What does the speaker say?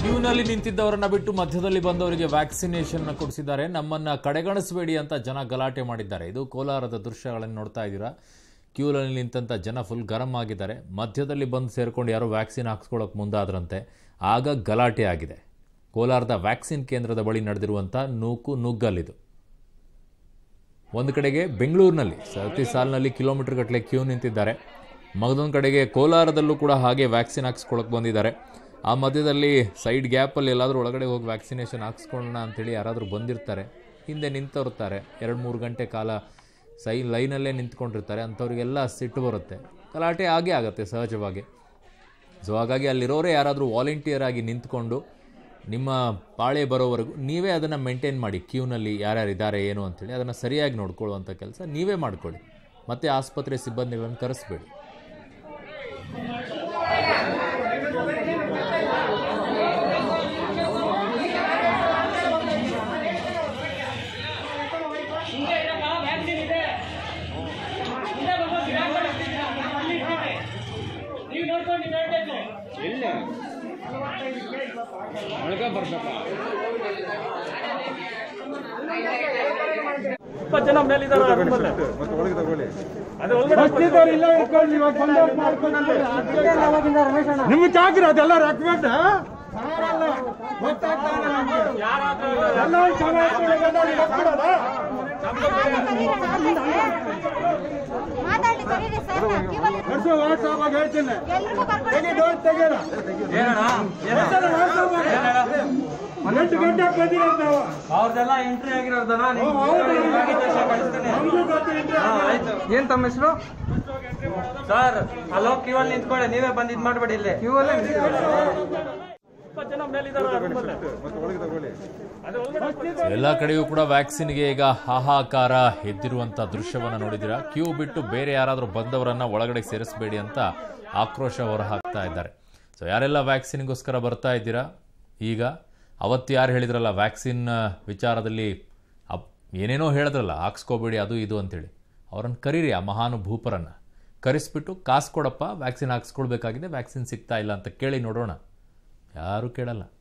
ಕ್ಯೂನಲ್ಲಿ ನಿಂತಿದ್ದವರನ್ನ ಬಿಟ್ಟು ಮಧ್ಯದಲ್ಲಿ ಬಂದವರಿಗೆ ವ್ಯಾಕ್ಸಿನೇಷನ್ ಕೊಡಿಸಿದ್ದಾರೆ ನಮ್ಮನ್ನ ಕಡೆಗಣಿಸಬೇಡಿ ಅಂತ ಜನ ಗಲಾಟೆ ಮಾಡಿದ್ದಾರೆ ಇದು ಕೋಲಾರದ ದೃಶ್ಯಗಳನ್ನು ನೋಡ್ತಾ ಇದ್ದೀರಾ ಕ್ಯೂನಲ್ಲಿ ನಿಂತಂತ ಜನ ಫುಲ್ ಗರಂ ಆಗಿದ್ದಾರೆ ಮಧ್ಯದಲ್ಲಿ ಬಂದು ಸೇರ್ಕೊಂಡು ಯಾರೋ ವ್ಯಾಕ್ಸಿನ್ ಹಾಕ್ಸ್ಕೊಳ್ಳೋಕೆ ಮುಂದಾದ್ರಂತೆ ಆಗ ಗಲಾಟೆ ಆಗಿದೆ ಕೋಲಾರದ ವ್ಯಾಕ್ಸಿನ್ ಕೇಂದ್ರದ ಬಳಿ ನಡೆದಿರುವಂಥ ನೂಕು ನುಗ್ಗಲ್ಲಿದು ಒಂದು ಕಡೆಗೆ ಬೆಂಗಳೂರಿನಲ್ಲಿ ಸರತಿ ಸಾಲಿನಲ್ಲಿ ಕಿಲೋಮೀಟರ್ ಗಟ್ಟಲೆ ಕ್ಯೂ ನಿಂತಿದ್ದಾರೆ ಮಗದೊಂದು ಕಡೆಗೆ ಕೋಲಾರದಲ್ಲೂ ಕೂಡ ಹಾಗೆ ವ್ಯಾಕ್ಸಿನ್ ಹಾಕ್ಸ್ಕೊಳಕ್ಕೆ ಬಂದಿದ್ದಾರೆ ಆ ಮಧ್ಯದಲ್ಲಿ ಸೈಡ್ ಗ್ಯಾಪಲ್ಲಿ ಎಲ್ಲಾದರೂ ಒಳಗಡೆ ಹೋಗಿ ವ್ಯಾಕ್ಸಿನೇಷನ್ ಹಾಕ್ಸ್ಕೊಳ್ಳೋಣ ಅಂತೇಳಿ ಯಾರಾದರೂ ಬಂದಿರ್ತಾರೆ ಹಿಂದೆ ನಿಂತವ್ರ್ತಾರೆ ಎರಡು ಮೂರು ಗಂಟೆ ಕಾಲ ಸೈ ಲೈನಲ್ಲೇ ನಿಂತ್ಕೊಂಡಿರ್ತಾರೆ ಅಂಥವ್ರಿಗೆಲ್ಲ ಸಿಟ್ಟು ಬರುತ್ತೆ ಗಲಾಟೆ ಆಗೇ ಆಗುತ್ತೆ ಸಹಜವಾಗಿ ಸೊ ಹಾಗಾಗಿ ಅಲ್ಲಿರೋರೇ ಯಾರಾದರೂ ವಾಲಂಟಿಯರ್ ಆಗಿ ನಿಂತ್ಕೊಂಡು ನಿಮ್ಮ ಪಾಳೆ ಬರೋವರೆಗೂ ನೀವೇ ಅದನ್ನು ಮೇಂಟೈನ್ ಮಾಡಿ ಕ್ಯೂನಲ್ಲಿ ಯಾರ್ಯಾರು ಇದ್ದಾರೆ ಏನು ಅಂತೇಳಿ ಅದನ್ನು ಸರಿಯಾಗಿ ನೋಡ್ಕೊಳ್ಳುವಂಥ ಕೆಲಸ ನೀವೇ ಮಾಡ್ಕೊಳ್ಳಿ ಮತ್ತೆ ಆಸ್ಪತ್ರೆ ಸಿಬ್ಬಂದಿಗಳನ್ನು ಕರೆಸ್ಬೇಡಿ ನೀವು ನೋಡ್ಕೊಂಡು ಹೇಳ್ಬೇಕು ಇಪ್ಪತ್ತು ಜನ ಮೇಲಿದ್ದಾರೆ ಮತ್ತೆ ಒಳಗೆ ತಗೊಳ್ಳಿ ಅದು ಒಳಗಡೆ ನಿಮ್ಗೆ ಚಾಕ್ರಿ ಅದೆಲ್ಲ ರೆಕಮೆಂಡ್ ಮಾತಾಡಿ ಕರೀರಿ ಸರ್ ವಾಟ್ಸಾಪ್ ಆಗಿ ಹೇಳ್ತೀನಿ ಎಲ್ರಿಗೂ ತೆಗಿ ಬರ್ಕೊಂಡು ಡೋರ್ ತೆಗೀರ ಎಂಟು ಗಂಟೆ ಬಂದಿರೋದು ನಾವು ಅವ್ರದೆಲ್ಲ ಎಂಟ್ರಿ ಆಗಿರೋದನ್ನ ನಮ್ಗೂ ಗೊತ್ತು ಎಂಟ್ರಿ ಆಗಿದೆ. ಏನ್ ತಮ್ಮ ಹೆಸರು ಸರ್ ಅಲ್ಲೋ ಕ್ಯೂ ಅಲ್ಲಿ ನಿಂತ್ಕೊಳ್ಳಿ ನೀವೇ ಬಂದ್ ಇದ್ ಮಾಡ್ಬೇಡಿ ಇಲ್ಲಿ ಕ್ಯೂ ಅಲ್ಲೇ ಇಪ್ಪತ್ತು ಜನ ಮೇಲಿದ್ದಾರೆ ಮತ್ತೆ ಒಳಗೆ ತಗೊಳ್ಳಿ ಅದು ಒಳಗಡೆ ಎಲ್ಲ ಕಡೆಯೂ ಕೂಡ ವ್ಯಾಕ್ಸಿನ್ಗೆ ಈಗ ಹಾಹಾಕಾರ ಎದ್ದಿರುವಂಥ ದೃಶ್ಯವನ್ನು ನೋಡಿದ್ದೀರಾ ಕ್ಯೂ ಬಿಟ್ಟು ಬೇರೆ ಯಾರಾದರೂ ಬಂದವರನ್ನ ಒಳಗಡೆ ಸೇರಿಸಬೇಡಿ ಅಂತ ಆಕ್ರೋಶ ಹೊರಹಾಕ್ತಾ ಇದ್ದಾರೆ ಸೊ ಯಾರೆಲ್ಲ ವ್ಯಾಕ್ಸಿನ್ಗೋಸ್ಕರ ಬರ್ತಾ ಇದ್ದೀರಾ ಈಗ ಅವತ್ತು ಯಾರು ಹೇಳಿದ್ರಲ್ಲ ವ್ಯಾಕ್ಸಿನ್ ವಿಚಾರದಲ್ಲಿ ಅಪ್ ಏನೇನೋ ಹೇಳಿದ್ರಲ್ಲ ಹಾಕ್ಸ್ಕೋಬೇಡಿ ಅದು ಇದು ಅಂತೇಳಿ ಅವ್ರನ್ನ ಕರೀರಿ ಆ ಮಹಾನುಭೂಪರನ್ನು ಕರೆಸ್ಬಿಟ್ಟು ಕಾಸು ಕೊಡಪ್ಪ ವ್ಯಾಕ್ಸಿನ್ ಹಾಕ್ಸ್ಕೊಳ್ಬೇಕಾಗಿದೆ ವ್ಯಾಕ್ಸಿನ್ ಸಿಗ್ತಾ ಇಲ್ಲ ಅಂತ ಕೇಳಿ ನೋಡೋಣ ಯಾರೂ ಕೇಳಲ್ಲ